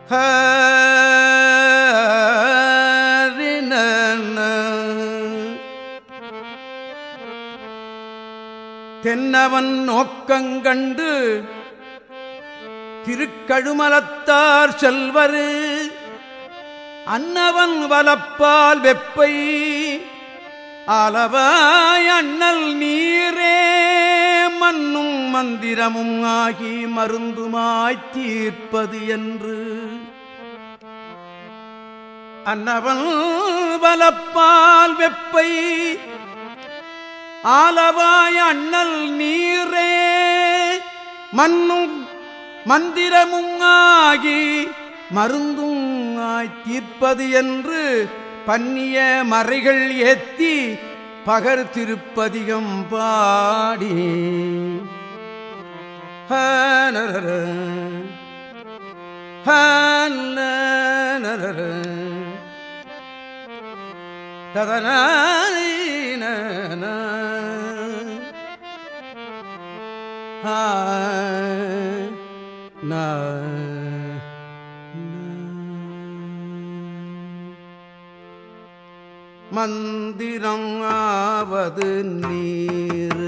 தென்னவன் நோக்கங்கண்டு திருக்கழுமலத்தார் செல்வரு அன்னவன் வலப்பால் வெப்பை அளவாய் அண்ணல் நீரே மண்ணும் மந்திரமும் ஆகி மருந்துமாய்த் தீர்ப்பது என்று அன்னவன் வலப்பால் வெப்பை ஆலவாய் அண்ணல் நீரே மண்ணும் மந்திரமும் ஆகி மருந்தும் ஆய் தீர்ப்பது என்று பன்னிய மறைகள் ஏத்தி பகர் திருப்பதிகம் பாடி ஹனரர, ஹனரர, ததனாயினன. ஆ, நா, மந்திரம் ஆவது நீர்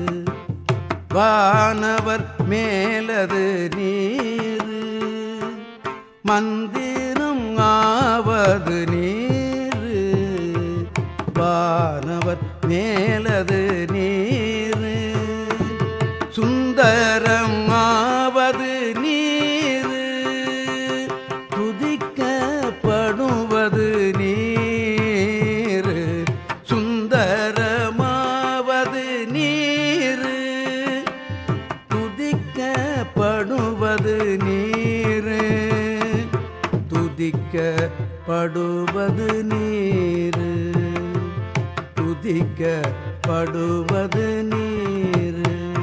வானவர் மேலது நீர் மந்திரம் ஆவது நீர் வானவர் மேலது நீர் சுந்தரம் ஆவது நீர் துதிக்கப்படுவது நீர் சுந்தரமாவது நீர் துதிக்கப்படுவது நீர் துதிக்கப்படுவது நீர் துதிக்கப்படுவது நீர்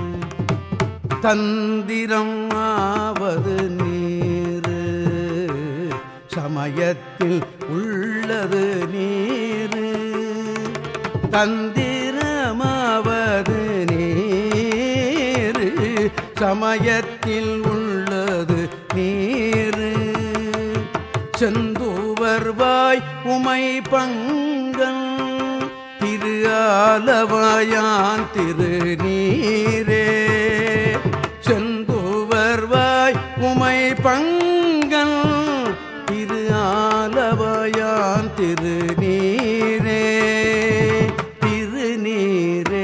தந்திரம் ஆவது நீர் சமயத்தில் உள்ளது நீர் தந்திரமாவது நீர் சமயத்தில் உள்ளது நீர் செந்தூவர்வாய் உமை பங்கன் திரு ஆலவாயான் திரு நீரே செந்தூவர்வாய் உமை பங்கன் திரு ஆலவாயான் திரு நீரே திருநீரே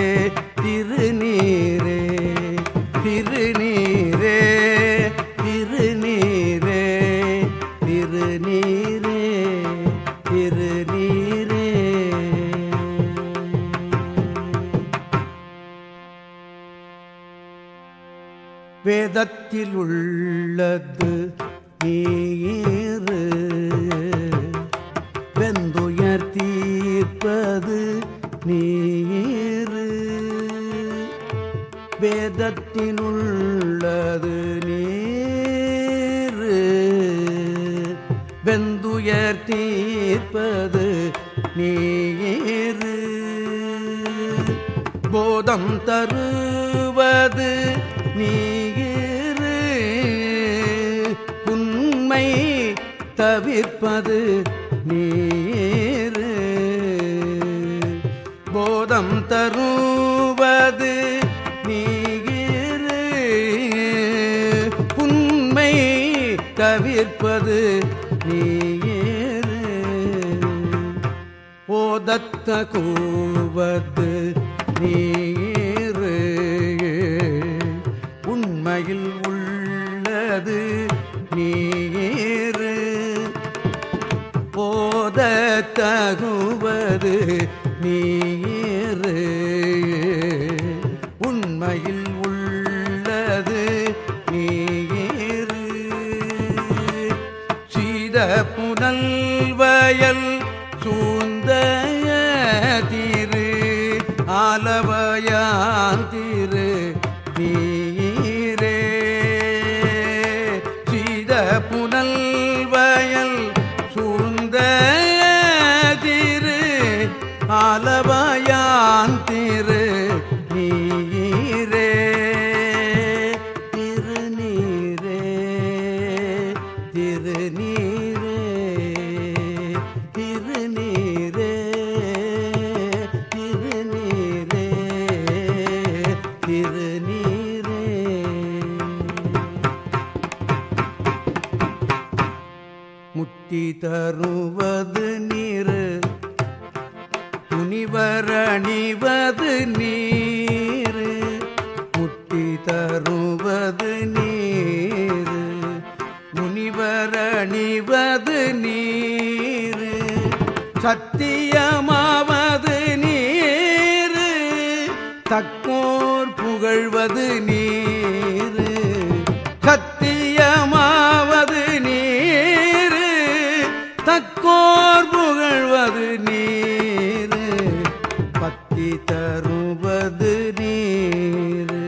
திருநீரே திருநீரே திருநீரே திருநீரே திருநீரே வேதத்தில் உள்ளது நீர் வெந்துயர் தீர்ப்பது நீர் வேதத்தில் உள்ளது நீர் வெந்துயர் தீர்ப்பது நீர் போதம் தருவது நீர் உண்மை தவிர்ப்பது நீர் போதம் தருவது நீர் உண்மை தவிர்ப்பது நீர் ஓதத்த கூவது நீர் உண்மையில் உள்ளது நீர் போதத்தகுவது நீர் உண்மையில் உள்ளது நீர் சீத புனல்வயல் சூந்த திரு ஆலவயான் திரு நீரே சீத புனல்வயல் சூழ்ந்த திரு ஆலவயான் திரு நீரே திருநீரே திரு முட்டி தருவது நீரு துணிவரணிவது நீரு முட்டி தருவது நீரு முனிவரணிவது நீரு சத்தியமாவது நீரு தக்கோர் புகழ்வது நீரு சத்தியமாவது நீரு தக்கோர் புகழ்வது நீரு பத்தி தருவது நீரு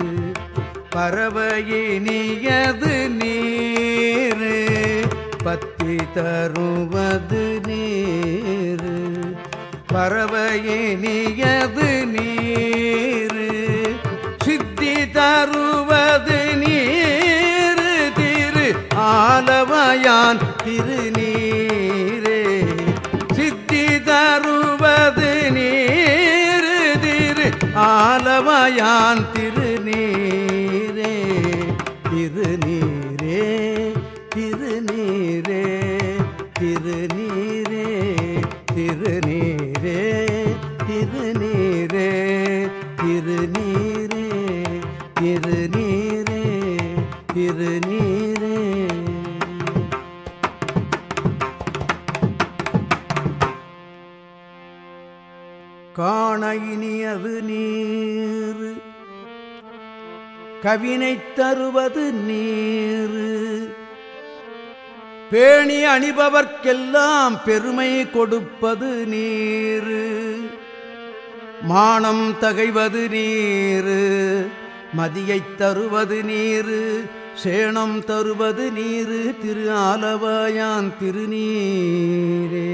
பறவையினியது நீரு பத்தி தருவது நீரு பறவையினியது நீரு சித்தி தருவது நீரு திரு ஆலவயான் திருநீரே சித்தி தருவது நீரு திரு ஆலவயான் திருநீரே திருநீரே திருநீரே திருநீரே திருநீரே திருநீரே திருநீரே திருநீரே திருநீரே காண இனியது நீர் கவினை தருவது நீர் பேணி அணிபவர்க்கெல்லாம் பெருமை கொடுப்பது நீர் மானம் தகைவது நீர் மதியைத் தருவது நீர் சேணம் தருவது நீர் திரு ஆலவாயான் திருநீரே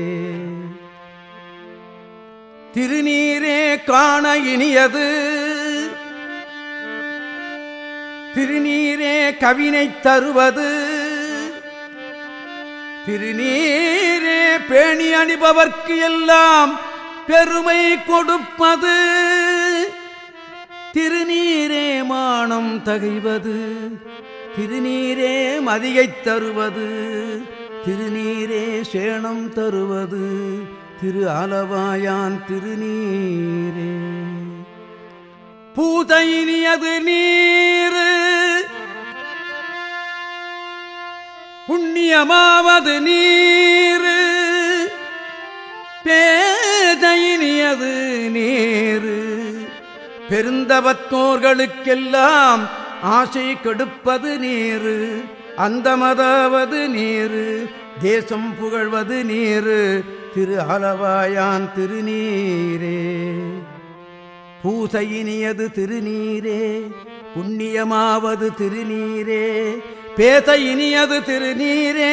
திருநீரே காண இனியது திருநீரே கவினை தருவது திருநீரே பேணி அணிபவர்க்கு எல்லாம் பெருமை கொடுப்பது திருநீரே மானம் தகைவது திருநீரே மதியைத் தருவது திருநீரே சேணம் தருவது திரு ஆலவாயான் திருநீரே பூதையினியது நீர் புண்ணியமாவது நீர் பேதையினியது நீர் பெருந்தவத்தோர்களுக்கெல்லாம் ஆசை கெடுப்பது நீர் அந்தமதாவது நீர் தேசம் புகழ்வது நீர் திரு ஆலவாயான் திருநீரே பூசையினியது திருநீரே புண்ணியமாவது திருநீரே பேத இனியது திருநீரே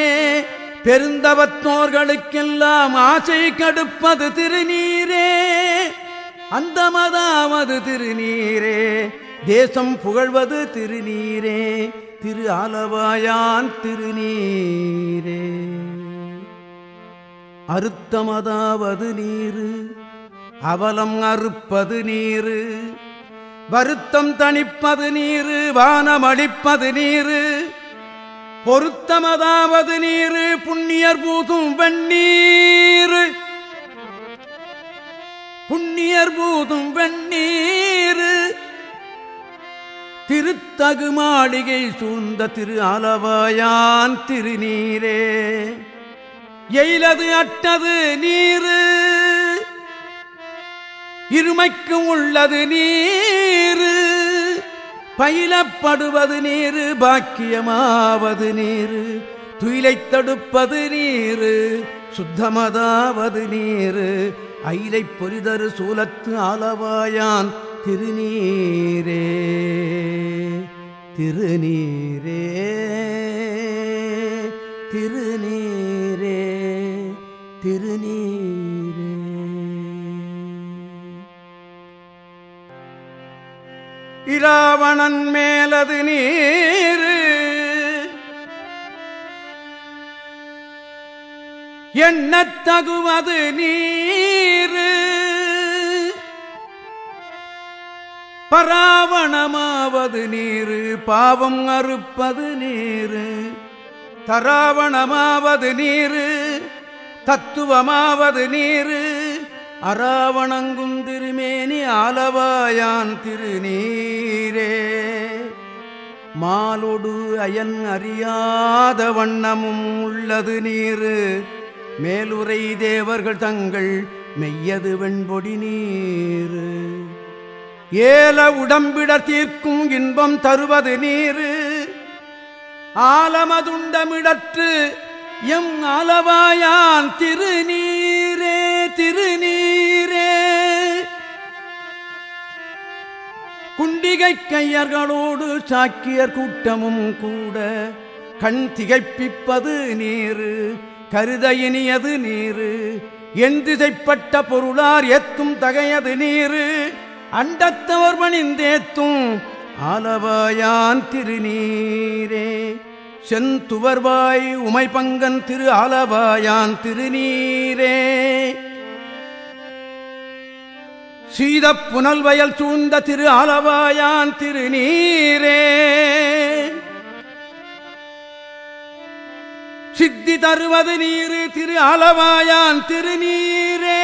பெருந்தவத்தோர்களுக்கெல்லாம் ஆசை கடுப்பது திருநீரே அந்தமதாவது திருநீரே தேசம் புகழ்வது திருநீரே திரு ஆலவாயான் திருநீரே அறுத்தமதாவது நீரு அவலம் அறுப்பது நீரு வருத்தம் தணிப்பது நீரு வானமளிப்பது நீரு பொருத்தமதாவது நீரு புண்ணியர் பூதும் வெண்ணீர் புண்ணியர் பூதும் வெண்ணீர் திருத்தகு மாளிகை சூழ்ந்த திரு ஆலவாயான் திருநீரே எயிலது அட்டது நீரு இருமைக்கும் உள்ளது நீரு பயிலப்படுவது நீரு பாக்கியமாவது நீரு துயிலைத் தடுப்பது நீரு சுத்தமதாவது நீரு ஐலை பொரிதரு சூலத்து ஆலவாயான் திருநீரே திருநீரே திருநீரே திருநீரே இராவணன் மேலது நீரு எண்ணத் தகுவது நீரு பராவணமாவது நீரு பாவம் அறுப்பது நீரு தராவணமாவது நீரு தத்துவமாவது நீரு அராவணங்கும் திருமேனி ஆலவாயான் திருநீரே மாலொடு அயன் அறியாத வண்ணமும் உள்ளது நீரு மேலுரை தேவர்கள் தங்கள் மெய்யது வெண்பொடி நீரு ஏல உடம்பிட தீர்க்கும் இன்பம் தருவது நீரு ஆலமதுண்டமிடற்று எம் அளவாயான் திருநீரே திருநீரே குண்டிகை கையர்களோடு சாக்கியர் கூட்டமும் கூட கண் திகைப்பிப்பது நீரு கருத இனியது நீரு என் திசைப்பட்ட பொருளார் ஏத்தும் தகையது நீரு அண்டத்தவர் பணிந்தேத்தும் ஆலவாயான் திருநீரே செந்துவர்வாய் உமை பங்கன் திரு ஆலவாயான் திருநீரே சீதப் புனல் வயல் சூழ்ந்த திரு ஆலவாயான் திருநீரே சித்தி தருவது நீரு திரு ஆலவாயான் திருநீரே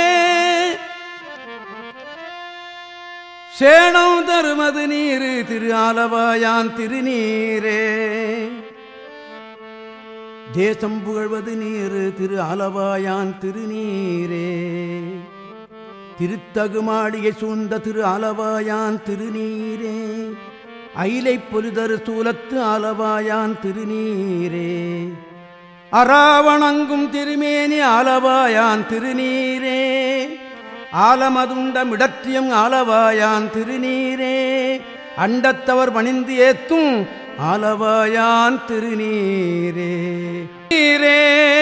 சேணம் தருமது நீரு திரு ஆலவாயான் திருநீரே தேசம் புகழ்வது நீரு திரு ஆலவாயான் திருநீரே திருத்தகுமாடியை சூழ்ந்த திரு ஆலவாயான் திருநீரே அயிலை பொலிதரு சூலத்து ஆலவாயான் திருநீரே அராவணங்கும் திருமேனி ஆலவாயான் திருநீரே ஆலமதுண்டமிடற்றியம் ஆலவாயான் திருநீரே அண்டத்தவர் பணிந்து ஏத்தும் ஆலவாயான் திருநீரே நீரே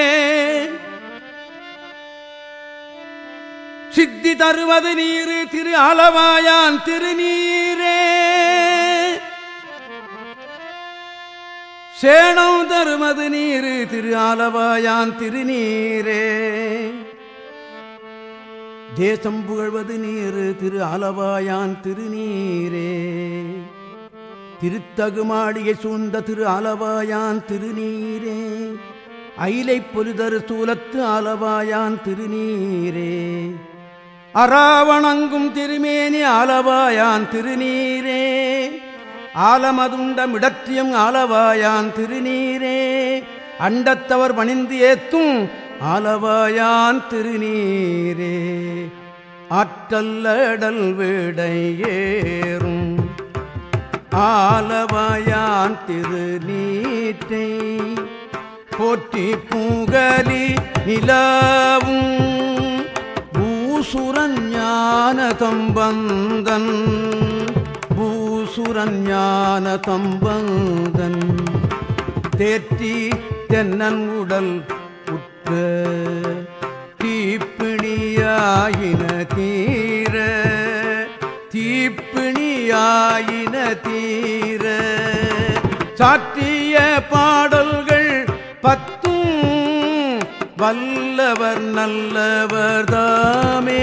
சித்தி தருவது நீரு திரு ஆலவாயான் திருநீரே சேணம் தருமது நீரு திரு ஆலவாயான் திருநீரே தேசம் புகழ்வது நீரு திரு ஆலவாயான் திருநீரே திருத்தகுமாடியை சூழ்ந்த திரு ஆலவாயான் திருநீரே அயிலை பொலிதரு சூலத்து ஆலவாயான் திருநீரே அராவணங்கும் திருமேனி ஆலவாயான் திருநீரே ஆலமதுண்டமிடற்றியம் ஆலவாயான் திருநீரே அண்டத்தவர் பணிந்து ஏத்தும் ஆலவாயான் திருநீரே ஆற்றல்லடல் விடையேறும் ஆலவாயான் திருநீற்றை போற்றி பூகலி நிலாவும் பூசுரஞான தம்பந்தன் பூசுரஞான தம்பந்தன் தேற்றி தென்னன் உடல் உற்ற தீப்பிணியாயின தீர தீப்பிணியாயின தீர சாற்றிய பாடல்கள் பத்தும் வல்லவர் நல்லவர் தாமே